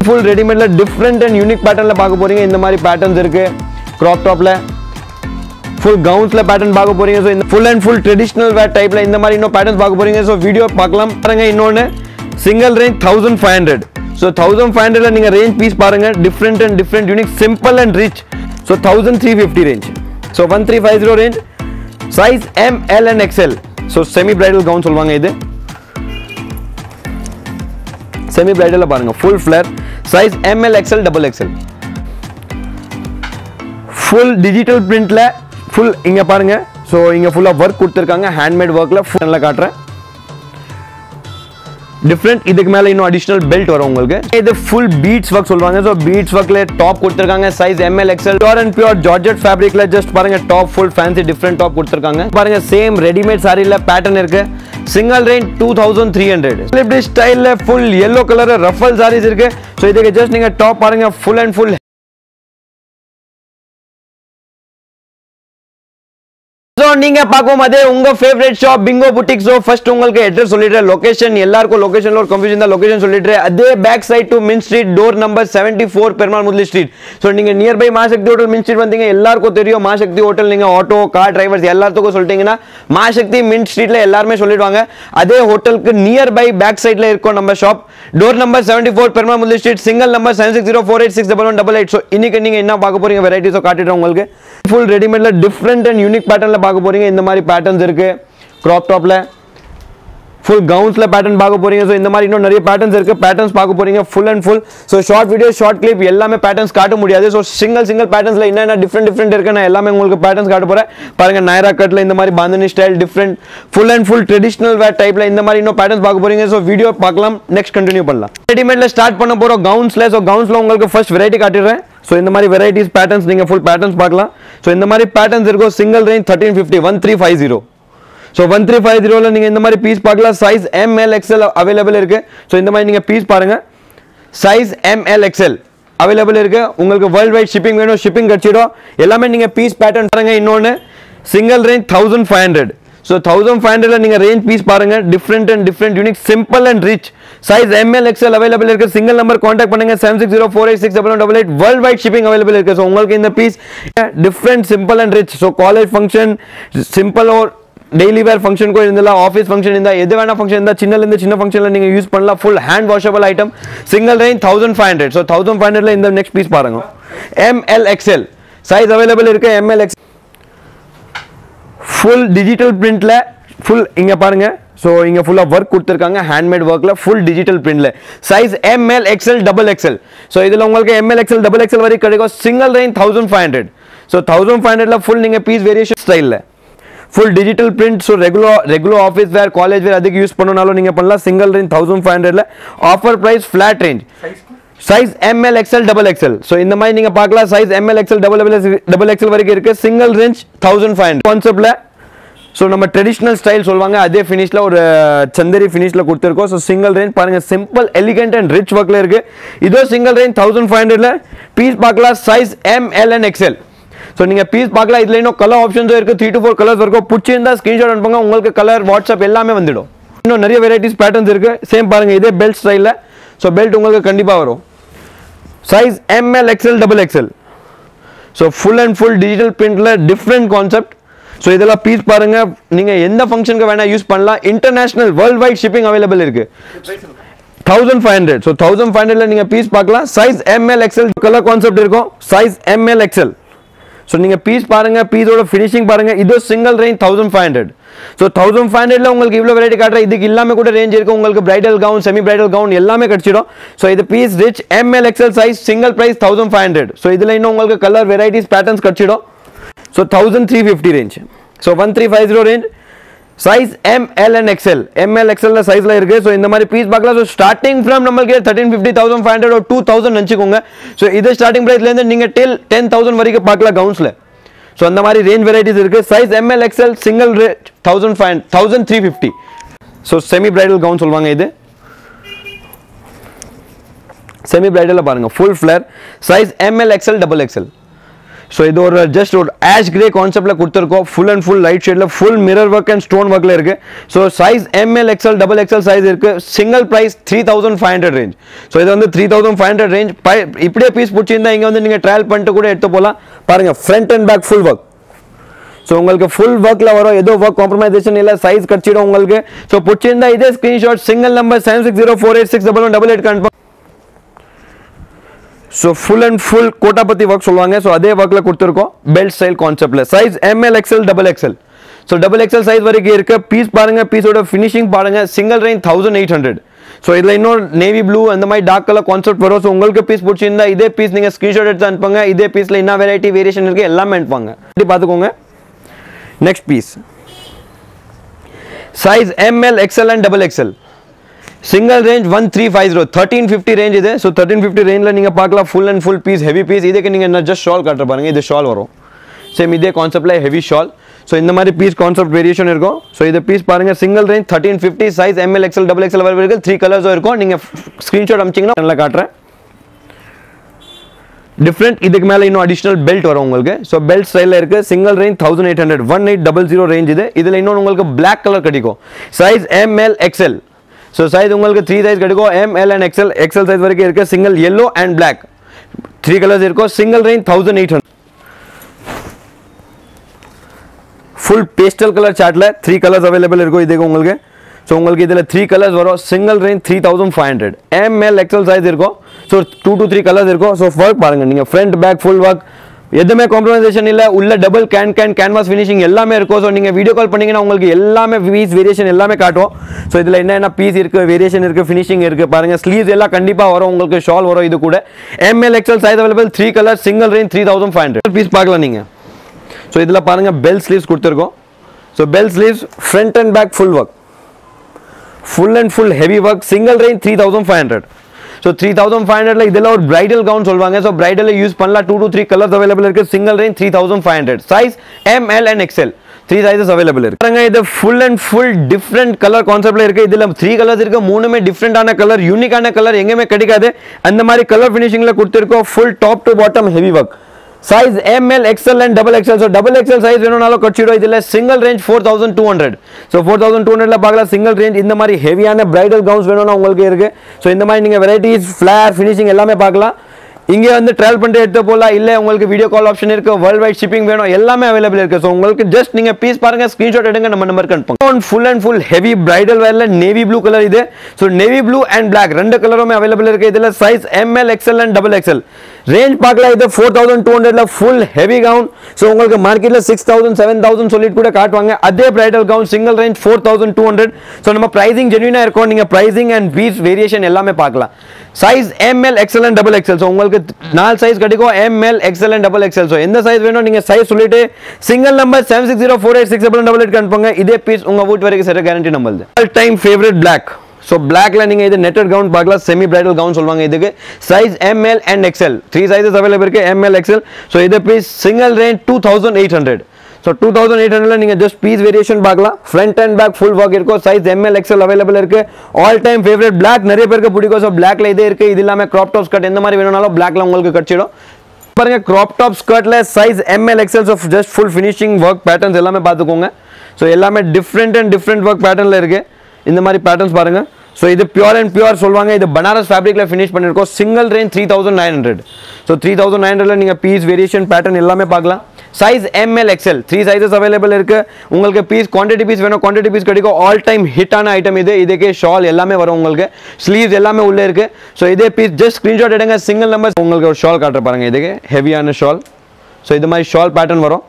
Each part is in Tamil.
ஃபுல் ரெடிமேட்ல டிஃப்ரெண்ட் அண்ட் யூனிக் பேட்டர்னில் பார்க்க போறீங்க இந்த மாதிரி பேட்டர்ன்ஸ் இருக்கு க்ராப் டாப்ல ஃபுல் கவுன்ஸ்ல பேட்டர்ன் பார்க்க போறீங்க ஸோ இந்த full and full traditional wear டைப்ல இந்த மாதிரி இன்னும் பேட்டர்ன்ஸ் பார்க்க போறீங்க ஸோ வீடியோ பார்க்கலாம் பாருங்க இன்னொன்று single range thousand five hundred so thousand five ஹண்ட்ரட்ல நீங்க ரேஞ்ச் பீஸ் பாருங்க different and different unique simple and rich so thousand three fifty range so one three five zero range size M L and XL so semi bridal gown சொல்லுவாங்க இது செமி பிரைடல்ல பாருங்க full flare size M L XL double XL full digital பிரிண்ட்ல ஃபுல் இங்க பாருங்க ஸோ இங்க ஃபுல்லா ஒர்க் கொடுத்துருக்காங்க ஹேண்ட்மேட் ஒர்க்ல ஃபுல்ல காட்டுறேன் டிஃப்ரெண்ட் இதுக்கு மேல இன்னும் அடிஷனல் பெல்ட் வரும் உங்களுக்கு இது ஃபுல் பீட்ஸ் ஒர்க் சொல்றாங்க ஸோ பீட்ஸ் ஒர்க்ல டாப் கொடுத்துருக்காங்க size M L XL pure and pure georgette ஃபேப்ரிக்ல ஜஸ்ட் பாருங்க top full fancy different top கொடுத்துருக்காங்க பாருங்க சேம் ரெடிமேட் சாரில பேட்டர்ன் இருக்கு single range two thousand three hundred இப்படி ஸ்டைல்ல full yellow colour ruffle saris இருக்கு ஸோ இதுக்கு ஜஸ்ட் நீங்க டாப் பாருங்க ஃபுல் அண்ட் ஃபுல் ஸோ நீங்க பார்க்கும் அதே உங்க favourite shop Bingo boutique so first உங்களுக்கு அட்ரஸ் சொல்லிடுறேன் லொகேஷன் எல்லாருக்கும் லொகேஷன்ல ஒரு கன்ஃபியூஷன் தான் லொகேஷன் சொல்லிடுறேன் அதே back side to main street door number seventy four Perumal Mudali street so நீங்க nearby Masakthi hotel main street வந்தீங்க எல்லாருக்கும் தெரியும் மாசக்தி ஹோட்டல் நீங்க ஆட்டோ கார் டிரைவர்ஸ் எல்லாத்துக்கும் சொல்லிட்டீங்கன்னா மாசக்தி மின் ஸ்ட்ரீட்ல எல்லாருமே சொல்லிடுவாங்க அதே ஹோட்டலுக்கு நியர்பை பேக் சைட்ல இருக்கும் நம்ம shop door number seventy four Perumal Mudali street single number seven six zero four eight six double one double eight so இன்னைக்கு நீங்க என்ன பார்க்க போறீங்க வெரைட்டிஸோ காட்டிடுறேன் உங்களுக்கு ஃபுல் ரெடிமேட்ல டிஃப்ரெண்ட் அண்ட் யூனிக் பேட்டர்ன்ல பார்க்க போறீங்க இந்த மாதிரி பேட்டர்ன்ஸ் இருக்கு கிராப் டாப்ல ஃபுல் கவுன்ஸ்ல பேட்டர்ன் பார்க்க போறீங்க ஸோ இந்த மாதிரி இன்னும் நிறைய பேட்டர்ன்ஸ் இருக்கு பேட்டர்ன்ஸ் பார்க்க போறீங்க full and full so short video short clip எல்லாமே பேட்டர்ன்ஸ் காட்ட முடியாது ஸோ சிங்கிள் சிங்கிள் பேட்டர்ன்ஸ்ல என்னென்ன டிஃப்ரெண்ட் டிஃப்ரெண்ட் இருக்கு நான் எல்லாமே உங்களுக்கு பேட்டர்ன்ஸ் காட்ட போறேன் பாருங்க நைரா கட்ல இந்த மாதிரி bandhani style different full and full traditional wear டைப்ல இந்த மாதிரி இன்னும் பேட்டர்ன்ஸ் பார்க்க போறீங்க ஸோ வீடியோ பார்க்கலாம் நெக்ஸ்ட் கண்டினியூ பண்ணலாம் ரெடிமேட்ல ஸ்டார்ட் பண்ண போறோம் கவுன்ஸ்ல ஸோ கவுன்ஸ்ல உங்களுக்கு ஃபர்ஸ்ட் வெரைட்டி காட்டிடுறேன் ஸோ இந்த மாதிரி வெரைட்டிஸ் பேட்டர்ன்ஸ் நீங்க ஃபுல் பேட்டர்ன்ஸ் பார்க்கலாம் ஸோ இந்த மாதிரி பேட்டர்ன்ஸ் இருக்கும் single range thirteen fifty one three five zero so one three five ஜீரோவில் நீங்கள் இந்த மாதிரி பீஸ் பார்க்கலாம் சைஸ் எம்எல் எக்ஸ்எல் அவைலபிள் இருக்கு ஸோ இந்த மாதிரி நீங்கள் பீஸ் பாருங்க சைஸ் எம்எல் எக்ஸ்எல் அவைலபிள் இருக்கு உங்களுக்கு வேர்ல்ட் வைட் ஷிப்பிங் வேணும் ஷிப்பிங் கிடச்சிடும் எல்லாமே நீங்கள் பீஸ் பேட்டர்ன் பாருங்க இன்னொன்று single range thousand five hundred so thousand five ஹண்ட்ரட்ல நீங்கள் ரேஞ்ச் பீஸ் பாருங்க different and different unique simple and rich size M L XL available இருக்கு சிங்கிள் நம்பர் காண்டாக்ட் பண்ணுங்க seven six zero four eight six double double eight world wide shipping available இருக்கு ஸோ உங்களுக்கு இந்த piece different simple and rich so college function simple or daily wear ஃபங்க்ஷனுக்கும் இருந்தால் ஆஃபீஸ் ஃபங்க்ஷன் இருந்தால் எது வேணா ஃபங்க்ஷன் இருந்தால் சின்னலேருந்து சின்ன ஃபங்க்ஷனில் நீங்கள் யூஸ் பண்ணலாம் full hand washable item single range thousand five hundred so thousand five ஹண்ட்ரட்ல இந்த நெக்ஸ்ட் பீஸ் பாருங்க எம்எல் எக்ஸ்எல் சைஸ் அவைலபிள் இருக்கு எம்எல் எக்ஸ் ஃபுல் டிஜிட்டல் பிரிண்ட்ல ஃபுல் இங்க பாருங்க ஸோ இங்க ஃபுல்லா ஒர்க் கொடுத்துருக்காங்க ஹேண்ட்மேட் ஒர்க்ல ஃபுல் டிஜிட்டல் பிரிண்ட்ல size M L XL double XL so இதுல உங்களுக்கு எம்எல் எக்ஸ்எல் டபுள் எக்ஸ்எல் வரைக்கும் கிடைக்கும் single range thousand five hundred so thousand five ஹண்ட்ரட்ல ஃபுல் நீங்க பீஸ் வேரியேஷன் ஸ்டைலில் full digital print so regular regular office wear college wear அதுக்கு யூஸ் பண்ணனாலும் நீங்கள் பண்ணலாம் சிங்கிள் ரேஞ்ச் தௌசண்ட் ஃபைவ் ஹண்ட்ரட்ல offer price flat range size M L XL double XL so இந்த மாதிரி நீங்கள் பார்க்கலாம் size M L XL double double XL வரைக்கும் இருக்கு single range thousand five hundred கான்செப்ட்ல ஸோ நம்ம ட்ரெடிஷ்னல் ஸ்டைல் சொல்லுவாங்க அதே ஃபினிஷில் ஒரு சந்தரி ஃபினிஷில் கொடுத்துருக்கோம் ஸோ சிங்கிள் ரேஞ்ச் பாருங்க சிம்பிள் எலிகென்ட் அண்ட் ரிச் ஒர்க்கில் இருக்கு இதோ சிங்கிள் ரேஞ்ச் தௌசண்ட் ஃபைவ் ஹண்ட்ரட்ல பீஸ் பார்க்கலாம் size M L and XL so நீங்கள் பீஸ் பார்க்கலாம் இதில் இன்னும் கலர் ஆப்ஷன்ஸும் இருக்குது த்ரீ டு ஃபோர் கலர்ஸ் இருக்கும் பிடிச்சிருந்தா ஸ்க்ரீன்ஷாட் அனுப்புங்க உங்களுக்கு கலர் வாட்ஸ்அப் எல்லாமே வந்துடும் இன்னும் நிறைய வெரைட்டிஸ் பேட்டர்ன்ஸ் இருக்குது சேம் பாருங்கள் இதே பெல்ட் ஸ்டைலில் ஸோ பெல்ட் உங்களுக்கு கண்டிப்பாக வரும் size M L XL double XL so full and full digital பிரிண்ட்ல டிஃப்ரெண்ட் கான்செப்ட் ஸோ இதெல்லாம் பீஸ் பாருங்க நீங்க எந்த ஃபங்க்ஷனுக்கு வேணா யூஸ் பண்ணலாம் international world wide shipping available இருக்கு thousand five hundred so thousand five ஹண்ட்ரட்ல நீங்க பீஸ் பார்க்கலாம் size M L XL colour concept இருக்கும் சைஸ் எம்எல் எக்ஸ்எல் ஸோ நீங்கள் பீஸ் பாருங்க பீஸோட ஃபினிஷிங் பாருங்க இது single range thousand five hundred so thousand five ஹண்ட்ரட்ல உங்களுக்கு இவ்வளோ வெரைட்டி காட்டுறேன் இதுக்கு இல்லாமல் கூட ரேஞ்ச் இருக்கு உங்களுக்கு bridal gown semi bridal gown எல்லாமே கிடைச்சிடும் ஸோ இது piece rich M L XL size single price thousand five hundred so இதில் இன்னும் உங்களுக்கு கலர் வெரைட்டிஸ் பேட்டர்ன்ஸ் கிடைச்சிடும் so thousand three fifty range so one three five zero range size M L and XL M L XL சைஸ்ல இருக்கு ஸோ இந்த மாதிரி பீஸ் பார்க்கலாம் ஸோ ஸ்டார்டிங் ஃப்ரம் நம்மளுக்கு thirteen fifty thousand five hundred ஒரு டூ தௌசண்ட் நினச்சிக்கோங்க ஸோ இது ஸ்டார்டிங் ப்ரைஸ்லேருந்து நீங்கள் டில் டென் தௌசண்ட் வரைக்கும் பார்க்கலாம் கவுன்ஸில் ஸோ அந்த மாதிரி ரேஞ்ச் வெரைட்டிஸ் இருக்கு size M L XL single rate thousand five thousand three fifty so semi bridal gown சொல்லுவாங்க இது செமி பிரைடலில் பாருங்க full flare size M L XL double XL so இது ஒரு ஜஸ்ட் ஒரு ஆஷ் கிரே கான்செப்ட்ல கொடுத்துருக்கோம் ஃபுல் அண்ட் ஃபுல் லைட் ஷேட்ல full mirror work and stone ஒர்க்ல இருக்கு so size M L XL double XL size இருக்கு single price three thousand five hundred range so இது வந்து three thousand five hundred range இப்படியே பீஸ் பிடிச்சிருந்தா இங்க வந்து நீங்க ட்ரையல் பண்ணிட்டு கூட எடுத்து போகலாம் பாருங்க front and back full work so உங்களுக்கு ஃபுல் ஒர்க்ல வரும் ஏதோ ஒர்க் காம்ப்ரமைசேஷன் இல்லை சைஸ் கடிச்சிடும் உங்களுக்கு ஸோ பிடிச்சிருந்தா இதே screenshot single number seven six zero four eight six double one double eight confirm so full and full கோட்டாபத்தி ஒர்க் சொல்லுவாங்க ஸோ அதே ஒர்க்ல கொடுத்துருக்கோம் பெல்ட் ஸ்டைல் கான்செப்ட்ல size M L XL double XL so double XL size வரைக்கும் இருக்கு பீஸ் பாருங்க பீஸோட ஃபினிஷிங் பாருங்க single range thousand eight hundred so இதில் இன்னொரு நேவி ப்ளூ அந்த மாதிரி டார்க் கலர் கான்செப்ட் வரும் ஸோ உங்களுக்கு பீஸ் பிடிச்சிருந்தா இதே பீஸ் நீங்கள் ஸ்க்ரீன்ஷாட் எடுத்து அனுப்புங்க இதே பீஸில் என்ன வெரைட்டி வேரியேஷன் இருக்கு எல்லாமே அனுப்புவாங்க இப்படி பார்த்துக்கோங்க next piece size M L XL and double XL single range one three five zero thirteen fifty range இது ஸோ தேர்ட்டின் ஃபிஃப்டி ரேஞ்சில் நீங்கள் பார்க்கலாம் full and full piece heavy piece இதுக்கு நீங்கள் என்ன ஜஸ்ட் ஷால் காட்டுற பாருங்க இது ஷால் வரும் சேம் இதே கான்செப்டில் ஹெவி ஷால் ஸோ இந்த மாதிரி பீஸ் கான்செப்ட் வேரியேஷன் இருக்கும் ஸோ இந்த பீஸ் பாருங்க single range thirteen fifty size M L XL double XL வரைக்கும் த்ரீ கலர்ஸும் இருக்கும் நீங்கள் ஸ்க்ரீன்ஷாட் அமிச்சிங்கன்னா நல்லா காட்டுறேன் டிஃப்ரெண்ட் இதுக்கு மேலே இன்னும் அடிஷனல் பெல்ட் வரும் உங்களுக்கு ஸோ பெல்ட் ஸ்டைலில் இருக்கு single range thousand eight hundred one eight double zero range இது இதில் இன்னொன்று உங்களுக்கு பிளாக் கலர் கிடைக்கும் size M L XL so size உங்களுக்கு த்ரீ சைஸ் கிடைக்கும் M L and XL XL size வரைக்கும் இருக்கு single yellow and black three colours இருக்கும் single range thousand eight hundred full pastel colour சார்ட்டில் த்ரீ கலர்ஸ் அவைலபிள் இருக்கும் இதுக்கு உங்களுக்கு ஸோ உங்களுக்கு இதில் த்ரீ கலர்ஸ் வரும் single range three thousand five hundred M L XL size இருக்கும் so two to three colours இருக்கும் ஸோ ஒர்க் பாருங்கள் நீங்கள் ஃப்ரண்ட் பேக் ஃபுல் ஒர்க் எதுவுமே காம்ப்ரமைசேஷன் இல்லை உள்ள double can can canvas finishing எல்லாமே இருக்கும் ஸோ நீங்கள் வீடியோ கால் பண்ணீங்கன்னா உங்களுக்கு எல்லாமே பீஸ் வேரியேஷன் எல்லாமே காட்டும் ஸோ இதில் என்னென்ன பீஸ் இருக்குது வேரியேஷன் இருக்குது ஃபினிஷிங் இருக்குது பாருங்கள் ஸ்லீவ்ஸ் எல்லாம் கண்டிப்பாக வரும் உங்களுக்கு ஷால் வரும் இது கூட M L XL size available three colour single range three thousand five hundred piece பார்க்கலாம் நீங்கள் ஸோ இதில் பாருங்கள் பெல் ஸ்லீவ்ஸ் கொடுத்துருக்கோம் so bell sleeves front and back full work full and full heavy work single range three thousand five hundred so three thousand five ஹண்ட்ரட்ல இதெல்லாம் ஒரு பிரைடல் கவுன் சொல்லுவாங்க ஸோ பிரைடல் யூஸ் பண்ணலாம் two two three colours available இருக்கு single range three thousand five hundred size M L and XL three sizes available இருக்கு பாருங்க இது full and full different colour கான்செப்ட்ல இருக்கு இதுல த்ரீ கலர்ஸ் இருக்கு மூணுமே டிஃப்ரெண்டான கலர் யூனிக்கான கலர் எங்கேயுமே கிடைக்காது அந்த மாதிரி கலர் ஃபினிஷிங்ல கொடுத்துருக்கோம் full top to bottom heavy work size M L XL and double XL so double XL size வேணும்னாலும் கட்சிடும் இதில் single range four thousand two hundred so four thousand two ஹண்ட்ரட்ல பார்க்கலாம் சிங்கிள் ரேஞ்ச் இந்த மாதிரி ஹெவியான பிரைடல் கவுன்ஸ் வேணும்னா உங்களுக்கு இருக்கு ஸோ இந்த மாதிரி நீங்கள் வெரைட்டிஸ் ஃபிளேர் ஃபினிஷிங் எல்லாமே பார்க்கலாம் இங்கே வந்து ட்ரையல் பண்ணிட்டு எடுத்து போகலாம் இல்லை உங்களுக்கு வீடியோ கால் ஆப்ஷன் இருக்கு வேர்ல்ட் வைட் ஷிப்பிங் வேணும் எல்லாமே அவைலபிள் இருக்கு ஸோ உங்களுக்கு ஜஸ்ட் நீங்க பீஸ் பாருங்க ஸ்கிரீன்ஷாட் எடுங்க நம்ம நம்பருக்கு அனுப்புங்க full and full heavy bridal வேர்ல நேவி ப்ளூ கலர் இது so navy blue and black ரெண்டு கலருமே அவைலபிள் இருக்கு இதுல size M L XL and double XL range பார்க்கலாம் இது ஃபோர் தௌசண்ட் டூ ஹண்ட்ரட்ல ஃபுல் ஹெவி கவுன் ஸோ உங்களுக்கு மார்க்கெட்ல சிக்ஸ் தௌசண்ட் செவன் தௌசண்ட் சொல்லிட்டு கூட காட்டுவாங்க அதே bridal gown single range four thousand two hundred so நம்ம பிரைசிங் ஜென்யூனா இருக்கும் நீங்க பிரைசிங் அண்ட் பீஸ் வேரியேஷன் எல்லாமே பார்க்கலாம் size M L XL and double XL so உங்களுக்கு நாலு சைஸ் கிடைக்கும் M L XL and double XL so எந்த சைஸ் வேணும் நீங்க சைஸ் சொல்லிட்டு single number seven six zero four eight six double double eight அனுப்புங்க இதே பீஸ் உங்க வீட்டு வரைக்கும் சரி guarantee number all time favourite black so பிளாக்ல நீங்க இது நெட்டட் கவுன் பார்க்கலாம் செமி பிரைடல் கவுன் சொல்லுவாங்க இதுக்கு size M L and XL three sizes available இருக்கு எம்எல் எக்ஸ்எல் ஸோ இது piece single range two thousand eight hundred so two thousand eight ஹண்ட்ரட்ல நீங்கள் ஜஸ்ட் பீஸ் வேரியேஷன் பார்க்கலாம் front and back full work இருக்கும் சைஸ் எம்எல் எக்ஸ்எல் அவைலபிள் இருக்கு ஆல் டைம் ஃபேவரட் பிளாக் நிறைய பேருக்கு பிடிக்கும் ஸோ பிளாக்ல இதே இருக்கு இது இல்லாமல் கிராப் டாப் ஸ்கர்ட் எந்த மாதிரி வேணும்னாலும் பிளாக்ல உங்களுக்கு கட்சிடும் பாருங்க கிராப் டாப் ஸ்கர்ட்ல size M L XL off just full finishing work patterns எல்லாமே பார்த்துக்கோங்க ஸோ எல்லாமே டிஃப்ரெண்ட் அண்ட் டிஃப்ரெண்ட் ஒர்க் பேட்டர்னில் இருக்கு இந்த மாதிரி பேட்டர்ன்ஸ் பாருங்க ஸோ இது பியூர் அண்ட் பியூர் சொல்லுவாங்க இது பனாரஸ் ஃபேப்ரிக்ல ஃபினிஷ் பண்ணிருக்கோம் single range three thousand nine hundred so three thousand nine ஹண்ட்ரட்ல நீங்கள் பீஸ் வேரியேஷன் பேட்டர்ன் எல்லாமே பார்க்கலாம் size M L XL three sizes available இருக்கு உங்களுக்கு பீஸ் குவான்டிட்டி பீஸ் வேணும் குவான்டிட்டி பீஸ் கிடைக்கும் ஆல் டைம் ஹிட்டான ஐட்டம் இது இதுக்கே ஷால் எல்லாமே வரும் உங்களுக்கு ஸ்லீவ்ஸ் எல்லாமே உள்ளே இருக்கு ஸோ இதே பீஸ் ஜஸ்ட் ஸ்க்ரீன்ஷாட் எடுங்க சிங்கிள் நம்பர் உங்களுக்கு ஒரு ஷால் காட்டுற பாருங்க இதுக்கு ஹெவியான ஷால் ஸோ இது மாதிரி ஷால் பேட்டர்ன் வரும்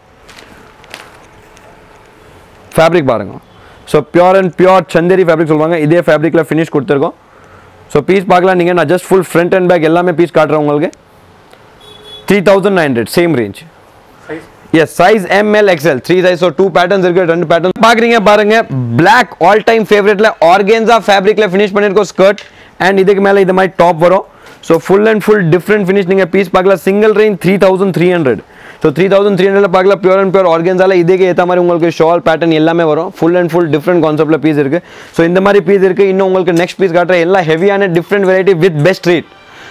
ஃபேப்ரிக் பாருங்க so pure and pure Chanderi fabric சொல்லுவாங்க இதே ஃபேப்ரிக்ல ஃபினிஷ் கொடுத்துருக்கோம் ஸோ பீஸ் பார்க்கலாம் நீங்கள் நான் just full front and back எல்லாமே பீஸ் காட்டுறேன் உங்களுக்கு three thousand nine hundred same range S size M L XL three size so two patterns இருக்கு ரெண்டு பேட்டர்ன் பார்க்குறீங்க பாருங்க பிளாக் ஆல் டைம் ஃபேவரட்ல ஆர்கேன்ஸா ஃபேப்ரிக்ல ஃபினிஷ் பண்ணியிருக்கோம் ஸ்கர்ட் அண்ட் இதுக்கு மேலே இது மாதிரி டாப் வரும் so full and full different finish நீங்கள் பீஸ் பார்க்கலாம் single range three thousand three hundred so three thousand three hundred பார்க்கலாம் பியூர் அண்ட் பியூர் ஆர்கன்ஸால இதுக்கு ஏற்ற மாதிரி உங்களுக்கு ஷால் பேட்டர்ன் எல்லாமே வரும் ஃபுல் அண்ட் ஃபுல் டிஃப்ரெண்ட் கான்செப்ட்ல பீஸ் இருக்கு ஸோ இந்த மாதிரி பீஸ் இருக்கு இன்னும் உங்களுக்கு நெக்ஸ்ட் பீஸ் காட்டுற எல்லா ஹெவியான different variety with best rate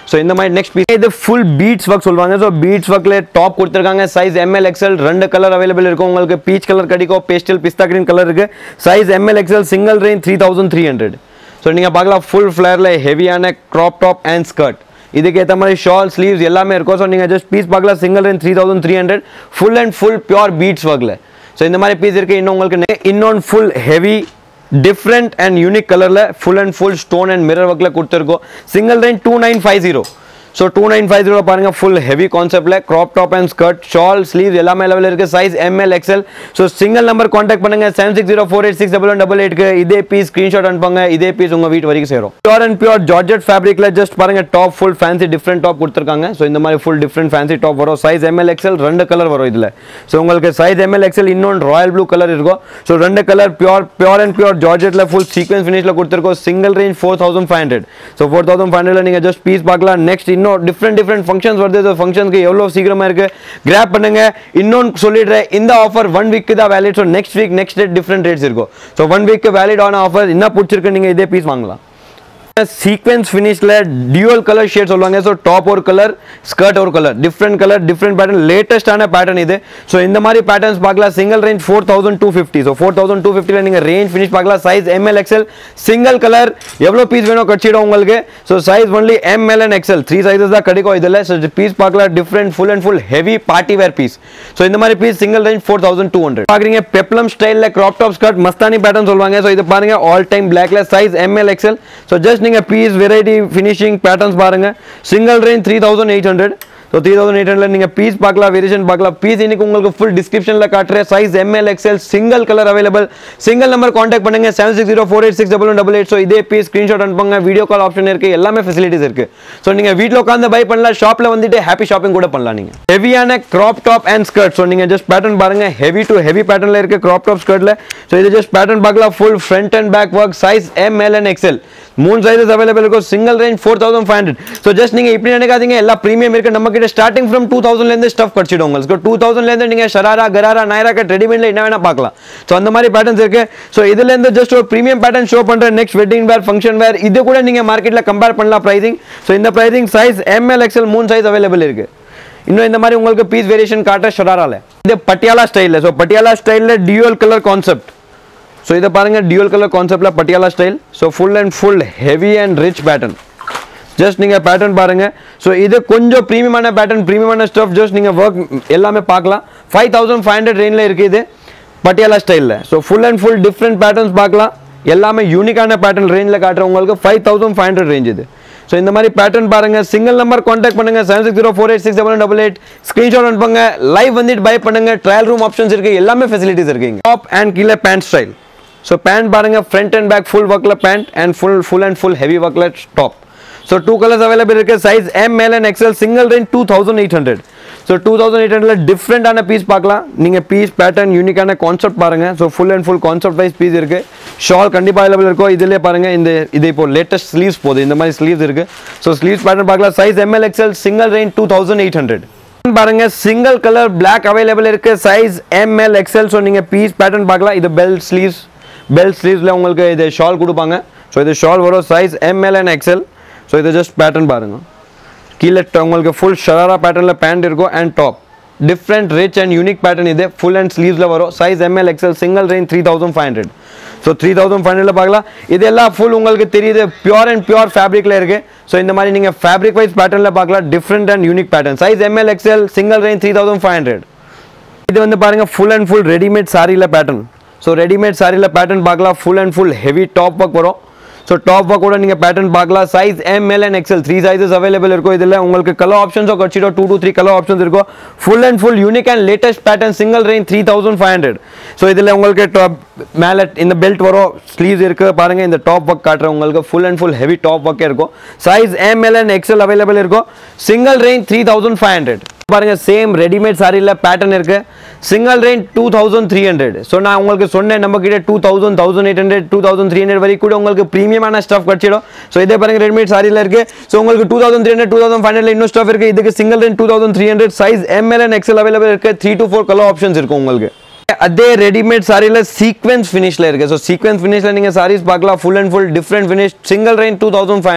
so இந்த மாதிரி நெக்ஸ்ட் பீஸ் இது ஃபுல் பீட்ஸ் ஒர்க் சொல்லுவாங்க ஸோ பீட்ஸ் ஒர்க்கில் டாப் கொடுத்துருக்காங்க சைஸ் எம்எல் எக்ஸ்எல் ரெண்டு கலர் அவைலபிள் இருக்கும் உங்களுக்கு பீச் கலர் கிடைக்கும் பேஸ்டல் பிஸ்தா கிரீன் கலர் இருக்கு size M L XL single range three thousand three hundred so நீங்கள் பார்க்கலாம் ஃபுல் ஃப்ளேரில் ஹெவியான க்ராப் டாப் அண்ட் ஸ்கர்ட் இதுக்கு ஏற்ற மாதிரி ஷால் ஸ்லீவ்ஸ் எல்லாமே இருக்கும் ஸோ நீங்கள் ஜஸ்ட் பீஸ் பார்க்கலாம் single range three thousand three hundred full and full pure beads ஒர்க்கில் ஸோ இந்த மாதிரி பீஸ் இருக்குது இன்னும் உங்களுக்கு இன்னொன்று full heavy different and unique கலரில் full and full stone and mirror ஒர்க்கில் கொடுத்துருக்கோம் single range two nine five zero so two nine five zero பாருங்க ஃபுல் ஹெவி கான்செப்ட்ல crop top and skirt shawl sleeve எல்லாமே லெவலில் இருக்கு size M L XL so single number contact பண்ணுங்க seven six zero four eight six double one double எயிட்க்கு இதே பீஸ் ஸ்க்ரீன்ஷாட் அனுப்புங்க இதே பீஸ் உங்க வீட்டு வரைக்கும் சேரும் பியூர் அண்ட் பியூர் ஜார்ஜெட் ஃபேப்ரிக்ல ஜஸ்ட் பாருங்க top full fancy different top கொடுத்துருக்காங்க ஸோ இந்த மாதிரி ஃபுல் டிஃப்ரெண்ட் ஃபேன்சி டாப் வரும் சைஸ் எம்எல் எக்ஸ்எல் ரெண்டு கலர் வரும் இதில் ஸோ உங்களுக்கு சைஸ் எம்எல் எக்ஸ்எல் இன்னொன்று ராயல் ப்ளூ கலர் இருக்கும் ஸோ ரெண்டு colour pure pure and pure ஜார்ஜெட்ல ஃபுல் சீக்வன்ஸ் ஃபினிஷ்ல கொடுத்துருக்கோம் single range four thousand five hundred so four thousand five ஹண்ட்ரட்ல நீங்கள் ஜஸ்ட் பீஸ் பார்க்கலாம் நெக்ஸ்ட் இன்னும் டிஃப்ரெண்ட் டிஃப்ரெண்ட் ஃபங்க்ஷன்ஸ் வருது ஸோ ஃபங்க்ஷனுக்கு எவ்வளோ சீக்கிரமா இருக்கு கிராப் பண்ணுங்க இன்னொன்று சொல்லிடுறேன் இந்த ஆஃபர் ஒன் வீக்கு தான் valid so next week next date different rates இருக்கும் ஸோ ஒன் வீக் வேலிட் ஆன ஆஃபர் என்ன பிடிச்சிருக்கு நீங்கள் இதே பீஸ் வாங்கலாம் சீக்வென்ஸ் ஃபினிஷ்ல டியூவல் கலர் ஷேட் சொல்லுவாங்க ஸோ டாப் ஒரு கலர் ஸ்கர்ட் ஒரு colour different colour different pattern லேட்டஸ்டான பேட்டர்ன் இது ஸோ இந்த மாதிரி பேட்டர்ன்ஸ் பார்க்கலாம் single range four thousand two fifty so four thousand two ஃபிஃப்டியில் நீங்கள் ரேஞ்ச் ஃபினிஷ் பார்க்கலாம் size M L XL single colour எவ்வளோ பீஸ் வேணும் கட்சிடும் உங்களுக்கு so size only M L and XL three sizes தான் கிடைக்கும் இதில் ஸோ பீஸ் பார்க்கலாம் different full and full heavy party wear piece so இந்த மாதிரி piece single range four thousand two hundred பார்க்குறீங்க பெப்ளம் ஸ்டைலில் crop top skirt Mastani pattern சொல்லுவாங்க ஸோ இது பாருங்க ஆல் டைம் பிளாக்ல size M L XL so just நீங்கள் பீஸ் வெரைட்டி ஃபினிஷிங் பேட்டர்ன்ஸ் பாருங்க single range three thousand eight hundred so three thousand eight hundred நீங்கள் பீஸ் பார்க்கலாம் வேரியேஷன் பார்க்கலாம் பீஸ் இன்னைக்கு உங்களுக்கு ஃபுல் டிஸ்கிரிப்ஷனில் காட்டுறேன் size M L XL single colour available single number contact பண்ணுங்க seven six zero four eight six double one double eight so இதே பீஸ் ஸ்க்ரீன்ஷாட் அனுப்புங்க வீடியோ கால் ஆப்ஷன் இருக்கு எல்லாமே ஃபெசிலிட்டிஸ் இருக்கு ஸோ நீங்கள் வீட்டில் உட்காந்து பை பண்ணலாம் ஷாப்பில் வந்துட்டு ஹாப்பி ஷாப்பிங் கூட பண்ணலாம் நீங்கள் ஹெவியான crop top and skirt so நீங்கள் ஜஸ்ட் பேட்டர்ன் பாருங்க ஹெவி டு ஹெவி பேட்டர்னில் இருக்கு கிராப் டாப் ஸ்கர்ட்ல ஸோ இது ஜஸ்ட் பேட்டர்ன் பார்க்கலாம் full front and back work size M L and XL மூணு சைஸஸ் அவைலபிள் இருக்கும் single range four thousand five hundred so just நீங்கள் இப்படி நினைக்காதீங்க எல்லா ப்ரீமியம் இருக்கு நம்ம கிட்ட ஸ்டார்டிங் ஃப்ரம் டூ தௌசண்ட்லேருந்து ஸ்டஃப் கிடச்சிடும் உங்களுக்கு டூ தௌசண்ட்லேருந்து நீங்கள் ஷராரா கராரா நைரா கட் ரெடிமேட்ல என்ன வேணா பார்க்கலாம் ஸோ அந்த மாதிரி பேட்டர்ன்ஸ் இருக்கு ஸோ இதுலேருந்து ஜஸ்ட் ஒரு ப்ரீமியம் பேட்டர்ன் ஷோ பண்ணுறேன் next wedding wear function wear இது கூட நீங்கள் மார்க்கெட்டில் கம்பேர் பண்ணலாம் ப்ரைசிங் ஸோ இந்த ப்ரைசிங் சைஸ் எம்எல் எக்ஸ்எல் மூணு சைஸ் அவைலபிள் இருக்கு இன்னும் இந்த மாதிரி உங்களுக்கு பீஸ் வேரியேஷன் காட்டுற ஷராரால இது பட்டியாலா ஸ்டைலில் ஸோ பட்டியாலா ஸ்டைலில் டியூவல் கலர் கான்செப்ட் ஸோ இதை பாருங்க டியூவல் கலர் கான்செப்ட்ல Patiala style so full and full heavy and rich pattern just நீங்கள் பேட்டர்ன் பாருங்க ஸோ இது கொஞ்சம் ப்ரீமியமான பேட்டர்ன் ப்ரீமியமான ஸ்டஃப் ஜஸ்ட் நீங்கள் ஒர்க் எல்லாமே பார்க்கலாம் ஃபைவ் தௌசண்ட் ஃபைவ் ஹண்ட்ரட் ரேஞ்சில் இருக்குது இது பட்டியாலா ஸ்டைலில் so full and full different patterns பார்க்கலாம் எல்லாமே யூனிக்கான பேட்டர்ன் ரேஞ்சில் காட்டுற உங்களுக்கு five thousand five hundred range இது ஸோ இந்த மாதிரி பேட்டர்ன் பாருங்க சிங்கிள் நம்பர் காண்டாக்ட் பண்ணுங்க seven six zero four eight six double double eight screenshot அனுப்புங்க லைவ் வந்துட்டு பை பண்ணுங்க ட்ரையல் ரூம் ஆப்ஷன்ஸ் இருக்கு எல்லாமே ஃபெசிலிட்டிஸ் இருக்குங்க டாப் அண்ட் கீழே பேண்ட் ஸ்டைல் ஸோ பேண்ட் பாருங்க ஃப்ரண்ட் அண்ட் பேக் ஃபுல் ஒர்க்கில் pant and full full and full heavy ஒர்க்கில் top so two colours available இருக்கு size M L and XL single range two thousand eight hundred so two thousand eight ஹண்ட்ரட்ல டிஃப்ரெண்டான பீஸ் பார்க்கலாம் நீங்கள் பீஸ் பேட்டர்ன் யூனிக்கான கான்செப்ட் பாருங்க so full and full concept wise piece இருக்கு ஷால் கண்டிப்பாக அவைலபிள் இருக்கும் இதிலே பாருங்க இந்த இது இப்போ லேட்டஸ்ட் ஸ்லீவ்ஸ் போகுது இந்த மாதிரி ஸ்லீவ்ஸ் இருக்கு ஸோ ஸ்லீவ்ஸ் பேட்டர்ன் பார்க்கலாம் size M L XL single range two thousand eight hundred பாருங்க சிங்கிள் கலர் பிளாக் அவைலபிள் இருக்கு சைஸ் எம்எல் எக்ஸ்எல் ஸோ நீங்கள் பீஸ் பேட்டர்ன் பார்க்கலாம் இது பெல் ஸ்லீவ்ஸ் பெல் ஸ்லீவ்ஸில் உங்களுக்கு இது ஷால் கொடுப்பாங்க ஸோ இது ஷால் வரும் size M L and XL so இது ஜஸ்ட் பேட்டர்ன் பாருங்க கீழே ட- உங்களுக்கு ஃபுல் ஷராரா பேட்டர்னில் பேண்ட் இருக்கும் and top different rich and unique pattern இது ஃபுல் அண்ட் ஸ்லீவ்ஸில் வரும் size M L XL single range three thousand five hundred so three thousand five ஹண்ட்ரட்ல பார்க்கலாம் இதெல்லாம் ஃபுல் உங்களுக்கு தெரியுது பியூர் அண்ட் பியூர் ஃபேப்ரிக்கில் இருக்கு ஸோ இந்த மாதிரி நீங்கள் ஃபேப்ரிக் வைஸ் பேட்டர்னில் பார்க்கலாம் different and unique pattern size M L XL single range three thousand five hundred இது வந்து பாருங்க ஃபுல் அண்ட் ஃபுல் ரெடிமேட் சாரியில் பேட்டர்ன் ஸோ ரெடிமேட் சாரியில் பேட்டர்ன் பார்க்கலாம் full and full heavy top work வரும் ஸோ டாப் ஒர்க் கூட நீங்கள் பேட்டர்ன் பார்க்கலாம் size M L and XL three sizes available இருக்கும் இதில் உங்களுக்கு கலர் ஆப்ஷன்ஸோ கட்சிடும் two two three colour options இருக்கும் full and full unique and latest pattern single range three thousand five hundred so இதில் உங்களுக்கு top- மேலே இந்த பெல்ட் வரும் ஸ்லீவ்ஸ் இருக்கு பாருங்க இந்த டாப் ஒர்க் காட்டுற உங்களுக்கு full and full heavy top ஒர்க்கே இருக்கும் size M L and XL available இருக்கும் single range three thousand five hundred பாருங்க சேம் ரெடிமேட் சாரியில் பேட்டர்ன் இருக்கு single range two thousand three hundred so நான் உங்களுக்கு சொன்னேன் நம்ம கிட்ட two thousand thousand eight hundred two thousand three hundred வரைக்கும் கூட உங்களுக்கு ப்ரீமியமான ஸ்டஃப் கிடைச்சிடும் ஸோ இதே பாருங்க ரெடிமேட் சாரியில் இருக்கு ஸோ உங்களுக்கு two thousand three hundred two thousand five hundred இன்னும் ஸ்டஃப் இருக்கு இதுக்கு single range two thousand three hundred size M L and XL available இருக்கு three to four colour options இருக்கும் உங்களுக்கு அதே ரெடிமேட் சாரியில் சீக்வென்ஸ் ஃபினிஷ்ல இருக்கு ஸோ சீக்வென்ஸ் ஃபினிஷ்ல நீங்க சாரீஸ் பார்க்கலாம் full and full different finish single range two thousand five hundred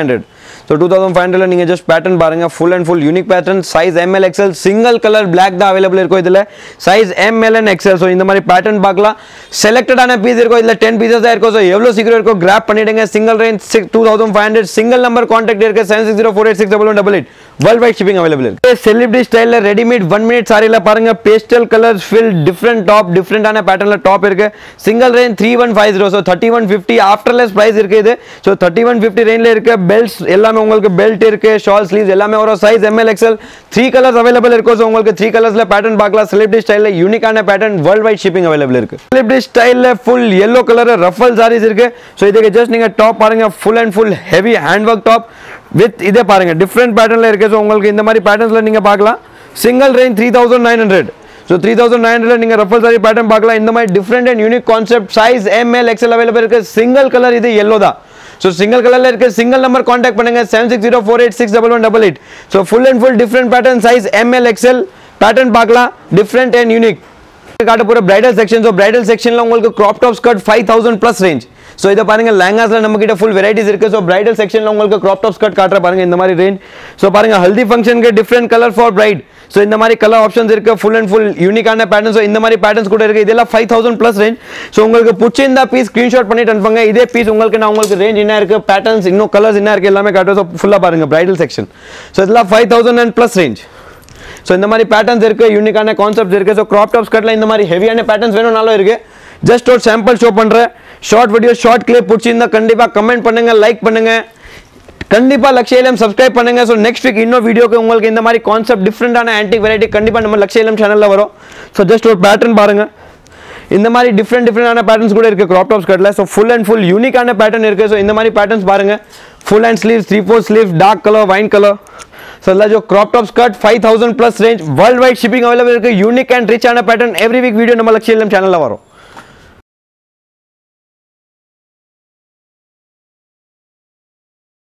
so two thousand five ஹண்ட்ரட்ல நீங்கள் ஜஸ்ட் பேட்டர்ன் பாருங்க full and full unique pattern size M L XL single colour black தான் அவைலபிள் இருக்கும் இதில் size M L and XL so இந்த மாதிரி பேட்டர்ன் பார்க்கலாம் செலக்டடான பீஸ் இருக்கும் இதில் டென் பீசஸ் தான் இருக்கும் ஸோ எவ்வளோ சீக்கிரம் இருக்கோ கிராப் பண்ணிடுங்க single range six two thousand five hundred single number contact இருக்கு seven six zero four eight six double one double eight world wide shipping available இருக்கு செலிபிரிட்டி ஸ்டைலில் ரெடிமேட் ஒன் மினிட் சாரியில் பாருங்க pastel colours full different top டிஃப்ரெண்டான பேட்டர்னில் டாப் இருக்கு single range three one five zero so thirty one fifty after less price இருக்கு இது ஸோ தேர்ட்டி ஒன் ஃபிஃப்டி ரேஞ்சில் இருக்கு பெல்ட்ஸ் எல்லாமே உங்களுக்கு பெல்ட் இருக்கு ஷால் ஸ்லீவ்ஸ் எல்லாமே வரும் size M L XL three colours available இருக்கும் ஸோ உங்களுக்கு த்ரீ கலர்ஸ்ல பேட்டர்ன் பார்க்கலாம் செலிபிரிட்டி ஸ்டைலில் யூனிக்கான pattern world wide shipping available இருக்கு செலிபிரிட்டி ஸ்டைலில் full yellow colour ruffle saris இருக்கு ஸோ இதுக்கு ஜஸ்ட் நீங்க டாப் பாருங்க full and full heavy hand work top with இதே பாருங்க டிஃப்ரெண்ட் பேட்டர்ல இருக்கு ஸோ உங்களுக்கு இந்த மாதிரி பேட்டர்ன்ஸ்ல நீங்க பார்க்கலாம் single range three thousand nine hundred so three thousand nine hundred நீங்கள் ரஃபல் சாரி பேட்டர்ன் பார்க்கலாம் இந்த மாதிரி different and unique concept size M L XL available இருக்கு சிங்கிள் கலர் இது yellow தான் ஸோ சிங்கிள் கலர்ல இருக்கு சிங்கிள் நம்பர் கான்டாக்ட் பண்ணுங்க seven six zero four eight six double one double eight so full and full different pattern size M L XL pattern பார்க்கலாம் டிஃப்ரெண்ட் அண்ட் யூனிக் காட்ட போற பிரைடல் செக்ஷன் ஸோ பிரைடல் செக்ஷன்ல உங்களுக்கு crop top skirt five thousand plus range so இதை பாருங்க லெஹங்காஸ்ல நம்ம கிட்ட ஃபுல் வெரைட்டிஸ் இருக்கு ஸோ பிரைடல் செக்ஷன்ல உங்களுக்கு கிராப் டாப் ஸ்கர்ட் காட்டுற பாருங்க இந்த மாதிரி ரேஞ்ச் ஸோ பாருங்க ஹல்தி ஃபங்க்ஷனுக்கு different colour for bride so இந்த மாதிரி கலர் ஆப்ஷன்ஸ் இருக்கு ஃபுல் அண்ட் ஃபுல் யூனிக்கான பேட்டர்ன் ஸோ இந்த மாதிரி பேட்டர்ன்ஸ் கூட இருக்கு இதெல்லாம் five thousand plus range so உங்களுக்கு பிடிச்சிருந்தா பீஸ் ஸ்க்ரீன்ஷாட் பண்ணிட்டு அனுப்புங்க இதே பீஸ் உங்களுக்கு நான் உங்களுக்கு ரேஞ்ச் என்ன இருக்கு பேட்டர்ன்ஸ் இன்னும் கலர்ஸ் என்ன இருக்கு எல்லாமே காட்டுறோம் ஸோ ஃபுல்லாக பாருங்க பிரைடல் செக்ஷன் ஸோ இதெல்லாம் five thousand and plus range so இந்த மாதிரி பேட்டர்ன்ஸ் இருக்கு யூனிக்கான கான்செப்ட்ஸ் இருக்கு ஸோ கிராப் டாப் ஸ்கர்ட்ல இந்த மாதிரி ஹெவியான பேட்டர்ன்ஸ் வேணும்னாலும் இருக்கு ஜஸ்ட் ஒரு சாம்பிள் ஷோ பண்றேன் ஷார்ட் வீடியோ ஷார்ட் கிளிப் பிடிச்சிருந்தா கண்டிப்பா கமெண்ட் பண்ணுங்க லைக் பண்ணுங்க கண்டிப்பா லக்ஷயம் சப்ஸ்கிரைப் பண்ணுங்க ஸோ நெக்ஸ்ட் வீக் இன்னொரு வீடியோக்கு உங்களுக்கு இந்த மாதிரி கான்செப்ட் டிஃப்ரெண்டான ஆன்டிக் வெரைட்டி கண்டிப்பா நம்ம லக்ஷயம் சேனல்ல வரும் ஸோ ஜஸ்ட் ஒரு பேட்டர்ன் பாருங்க இந்த மாதிரி டிஃப்ரெண்ட் டிஃப்ரெண்டான பேட்டர்ன்ஸ் கூட இருக்கு கிராப் டாப் ஸ்கர்ட்ல ஸோ ஃபுல் அண்ட் ஃபுல் யூனிக்கான பேட்டர்ன் இருக்கு ஸோ இந்த மாதிரி பேட்டர்ன்ஸ் பாருங்க full and sleeve three four sleeve dark colour wine colour so अल्लाह जो crop top skirt 5000 plus range world wide shipping available है यूनिक एंड रिच आना पैटर्न एवरी वीक वीडियो நம்ம லட்சியம் சேனல்ல வரும்